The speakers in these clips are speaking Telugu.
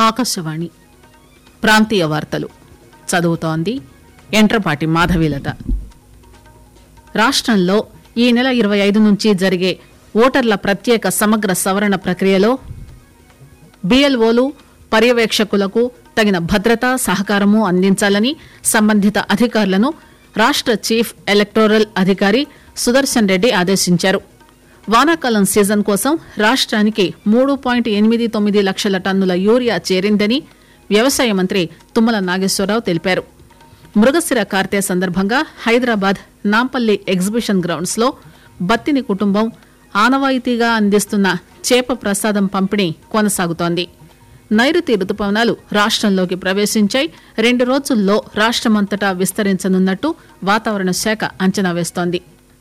ఆకాశవాణి ప్రాంతీయ వార్తలు చదువుతోంది ఎంట్రపాటి మాధవీలత రాష్ట్రంలో ఈ నెల ఇరవై ఐదు నుంచి జరిగే ఓటర్ల ప్రత్యేక సమగ్ర సవరణ ప్రక్రియలో బిఎల్ఓలు పర్యవేక్షకులకు తగిన భద్రత సహకారము అందించాలని సంబంధిత అధికారులను రాష్ట్ర చీఫ్ ఎలక్టోరల్ అధికారి సుదర్శన్ రెడ్డి ఆదేశించారు వానాకాలం సీజన్ కోసం రాష్ట్రానికి మూడు పాయింట్ ఎనిమిది తొమ్మిది లక్షల టన్నుల యూరియా చేరిందని వ్యవసాయ మంత్రి తుమ్మల నాగేశ్వరరావు తెలిపారు మృగశిర కార్తె సందర్భంగా హైదరాబాద్ నాంపల్లి ఎగ్జిబిషన్ గ్రౌండ్స్ లో బత్తిని కుటుంబం ఆనవాయితీగా అందిస్తున్న చేప ప్రసాదం పంపిణీ కొనసాగుతోంది నైరుతి రుతుపవనాలు రాష్ట్రంలోకి ప్రవేశించాయి రెండు రోజుల్లో రాష్ట్రమంతటా విస్తరించనున్నట్టు వాతావరణ శాఖ అంచనా వేస్తోంది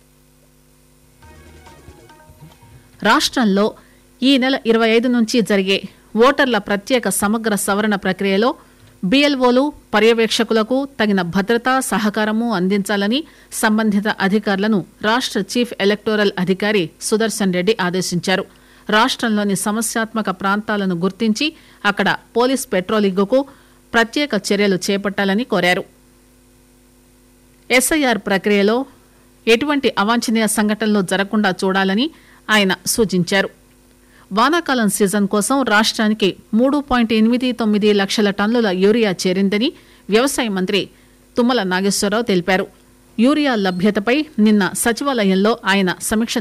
రాష్ట్రంలో ఈ నెల ఇరవై ఐదు నుంచి జరిగే ఓటర్ల ప్రత్యేక సమగ్ర సవరణ ప్రక్రియలో బిఎల్ఓలు పర్యవేక్షకులకు తగిన భద్రత సహకారము అందించాలని సంబంధిత అధికారులను రాష్ట్ర చీఫ్ ఎలక్టోరల్ అధికారి సుదర్శన్ రెడ్డి ఆదేశించారు రాష్ట్రంలోని సమస్యాత్మక ప్రాంతాలను గుర్తించి అక్కడ పోలీస్ పెట్రోలింగుకు ప్రత్యేక చర్యలు చేపట్టాలని కోరారు ఎస్ఐఆర్ ప్రక్రియలో ఎటువంటి అవాంఛనీయ సంఘటనలు జరగకుండా చూడాలని ఆయన సూచించారు వానాకాలం సీజన్ కోసం రాష్ట్రానికి మూడు పాయింట్ ఎనిమిది తొమ్మిది లక్షల టన్నుల యూరియా చేరిందని వ్యవసాయ మంత్రి తుమ్మల నాగేశ్వరరావు తెలిపారు యూరియా లభ్యతపై నిన్న సచివాలయంలో ఆయన సమీక్ష